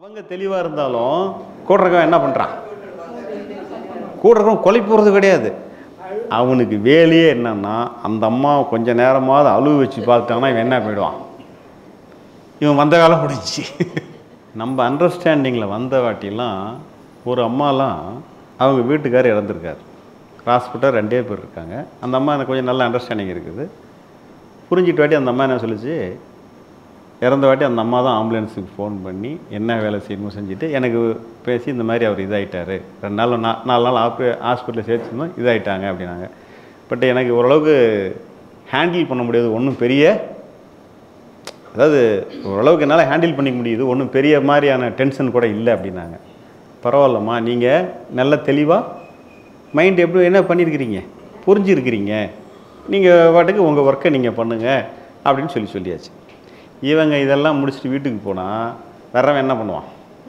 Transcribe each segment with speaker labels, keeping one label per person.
Speaker 1: அவங்க தெளிவாக இருந்தாலும் கூட இருக்கவன் என்ன பண்ணுறான் கூட இருக்கவன் கொலை போகிறது கிடையாது அவனுக்கு வேலையே என்னன்னா அந்த அம்மா கொஞ்ச நேரமாவது அழுவு வச்சு பார்த்துட்டாங்கன்னா இவன் என்ன போயிடுவான் இவன் வந்த காலம் முடிஞ்சி நம்ம அண்டர்ஸ்டாண்டிங்கில் வந்த வாட்டிலாம் ஒரு அம்மாலாம் அவங்க வீட்டுக்காரர் இறந்துருக்காரு ஹாஸ்பிட்டல் ரெண்டே பேர் இருக்காங்க அந்த அம்மா எனக்கு கொஞ்சம் நல்ல அண்டர்ஸ்டாண்டிங் இருக்குது புரிஞ்சிட்டு வாட்டி அந்த அம்மா என்ன சொல்லுச்சு இறந்த வாட்டி அந்த அம்மா தான் ஆம்புலன்ஸுக்கு ஃபோன் பண்ணி என்ன வேலை செய்யணுமோ செஞ்சுட்டு எனக்கு பேசி இந்த மாதிரி அவர் இதாயிட்டாரு ரெண்டு நாள் நா நாலு நாள் ஆப்பு ஹாஸ்பிட்டலில் சேர்த்துருந்தோம் இதாயிட்டாங்க அப்படின்னாங்க பட் எனக்கு ஓரளவுக்கு ஹேண்டில் பண்ண முடியாது ஒன்றும் பெரிய அதாவது ஓரளவுக்கு என்னால் ஹேண்டில் பண்ணிக்க முடியுது ஒன்றும் பெரிய மாதிரியான டென்ஷன் கூட இல்லை அப்படின்னாங்க பரவாயில்லம்மா நீங்கள் நல்ல தெளிவாக மைண்ட் எப்படி என்ன பண்ணியிருக்கிறீங்க புரிஞ்சிருக்கிறீங்க நீங்கள் பாட்டுக்கு உங்கள் ஒர்க்கை நீங்கள் பண்ணுங்கள் அப்படின்னு சொல்லி சொல்லியாச்சு இவங்க இதெல்லாம் முடிச்சுட்டு வீட்டுக்கு போனால் வர்றவன் என்ன பண்ணுவான்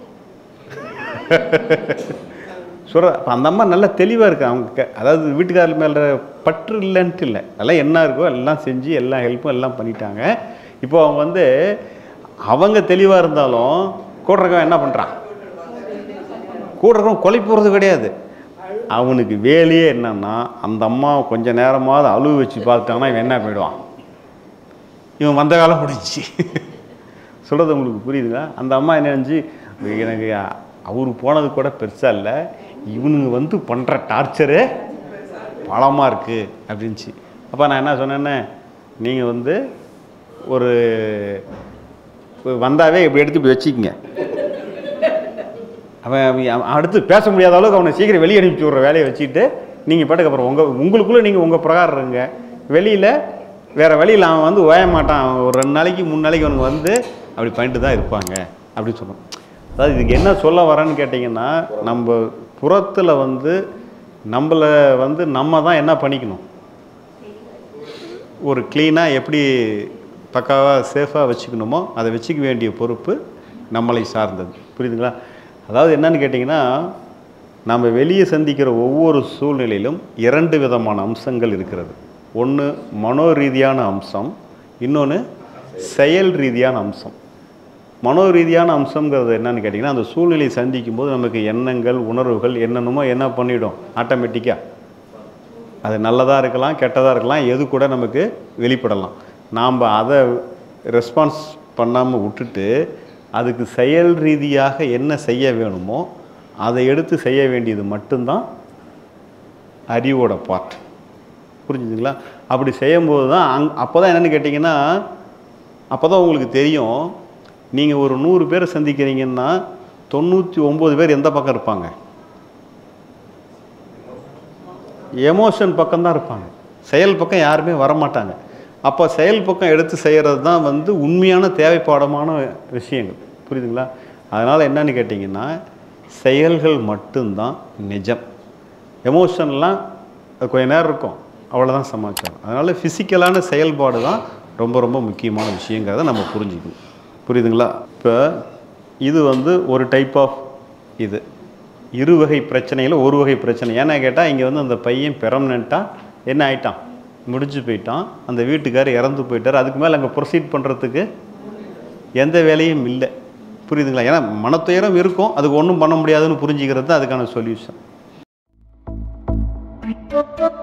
Speaker 1: சொல்கிற அப்போ அந்த அம்மா நல்லா தெளிவாக இருக்கு அவங்க க- அதாவது வீட்டுக்காரர் மேலே பற்று இல்லைன்ட்டு இல்லை அதெல்லாம் என்ன இருக்கோ எல்லாம் செஞ்சு எல்லா ஹெல்ப்பும் எல்லாம் பண்ணிட்டாங்க இப்போ அவங்க வந்து அவங்க தெளிவாக இருந்தாலும் கூட இருக்கவன் என்ன பண்ணுறான் கூட இருக்கவன் கொலை போகிறது கிடையாது அவனுக்கு வேலையே என்னன்னா அந்த அம்மா கொஞ்ச நேரமாவது அழுவு வச்சு பார்த்துட்டாங்கன்னா இவன் என்ன போயிடுவான் இவன் வந்த காலம் முடிஞ்சி சொல்கிறது உங்களுக்கு புரியுதுங்களா அந்த அம்மா என்ன நினச்சி எனக்கு அவரு போனது கூட பெருசாக இல்லை இவனுங்க வந்து பண்ணுற டார்ச்சரு பலமாக இருக்குது அப்படின்ச்சு அப்போ நான் என்ன சொன்னேன்னே நீங்கள் வந்து ஒரு வந்தாவே இப்படி எடுத்து இப்படி வச்சுக்கங்க அவன் அவன் அவன் அடுத்து பேச முடியாத அளவுக்கு அவனை சீக்கிரம் வெளியே அனுப்பிச்சி விட்ற வேலையை வச்சுட்டு நீங்கள் பாட்டுக்கு அப்புறம் உங்கள் உங்களுக்குள்ளே நீங்கள் உங்கள் பிரகாரம் இருங்க வெளியில் வேறு வழியில் அவன் வந்து ஓய மாட்டான் அவன் ஒரு ரெண்டு நாளைக்கு மூணு நாளைக்கு அவனுக்கு வந்து அப்படி பண்ணிட்டு தான் இருப்பாங்க அப்படின்னு சொன்னோம் அதாவது இதுக்கு என்ன சொல்ல வரேன்னு கேட்டிங்கன்னா நம்ம புறத்தில் வந்து நம்மளை வந்து நம்ம தான் என்ன பண்ணிக்கணும் ஒரு க்ளீனாக எப்படி பக்காவாக சேஃபாக வச்சுக்கணுமோ அதை வச்சுக்க வேண்டிய பொறுப்பு நம்மளை சார்ந்தது புரியுதுங்களா அதாவது என்னன்னு கேட்டிங்கன்னா நம்ம வெளியே சந்திக்கிற ஒவ்வொரு சூழ்நிலையிலும் இரண்டு விதமான அம்சங்கள் இருக்கிறது ஒன்று மனோ ரீதியான அம்சம் இன்னொன்று செயல் ரீதியான அம்சம் மனோ ரீதியான அம்சங்கிறது என்னன்னு கேட்டிங்கன்னா அந்த சூழ்நிலையை சந்திக்கும் போது நமக்கு எண்ணங்கள் உணர்வுகள் என்னென்னமோ என்ன பண்ணிடும் ஆட்டோமேட்டிக்காக அது நல்லதாக இருக்கலாம் கெட்டதாக இருக்கலாம் எது கூட நமக்கு வெளிப்படலாம் நாம் அதை ரெஸ்பான்ஸ் பண்ணாமல் விட்டுட்டு அதுக்கு செயல் ரீதியாக என்ன செய்ய வேணுமோ அதை எடுத்து செய்ய வேண்டியது மட்டும்தான் அறிவோட பார்ட் புரிஞ்சுதுங்களா அப்படி செய்யும்போது தான் அங் அப்போ தான் என்னென்னு கேட்டிங்கன்னா அப்போ தான் உங்களுக்கு தெரியும் நீங்கள் ஒரு நூறு பேரை சந்திக்கிறீங்கன்னா தொண்ணூற்றி ஒம்பது பேர் எந்த பக்கம் இருப்பாங்க எமோஷன் பக்கம் தான் இருப்பாங்க செயல் பக்கம் யாருமே வரமாட்டாங்க அப்போ செயல் பக்கம் எடுத்து செய்கிறது தான் வந்து உண்மையான தேவைப்பாடமான விஷயங்கள் புரியுதுங்களா அதனால் என்னன்னு கேட்டிங்கன்னா செயல்கள் மட்டும்தான் நிஜம் எமோஷன்லாம் அது கொஞ்ச நேரம் இருக்கும் அவ்வளோதான் சமாச்சாரம் அதனால் ஃபிசிக்கலான செயல்பாடு தான் ரொம்ப ரொம்ப முக்கியமான விஷயங்கிறத நம்ம புரிஞ்சுக்கணும் புரியுதுங்களா இப்போ இது வந்து ஒரு டைப் ஆஃப் இது இரு வகை பிரச்சனையில் ஒரு வகை பிரச்சனை ஏன்னா கேட்டால் இங்கே வந்து அந்த பையன் பெர்மனெண்ட்டாக என்ன ஆயிட்டான் முடிஞ்சு போயிட்டான் அந்த வீட்டுக்காரர் இறந்து போயிட்டார் அதுக்கு மேலே அங்கே ப்ரொசீட் பண்ணுறதுக்கு எந்த வேலையும் இல்லை புரியுதுங்களா ஏன்னா மனத்துயரம் இருக்கும் அதுக்கு ஒன்றும் பண்ண முடியாதுன்னு புரிஞ்சுக்கிறது தான் அதுக்கான சொல்யூஷன்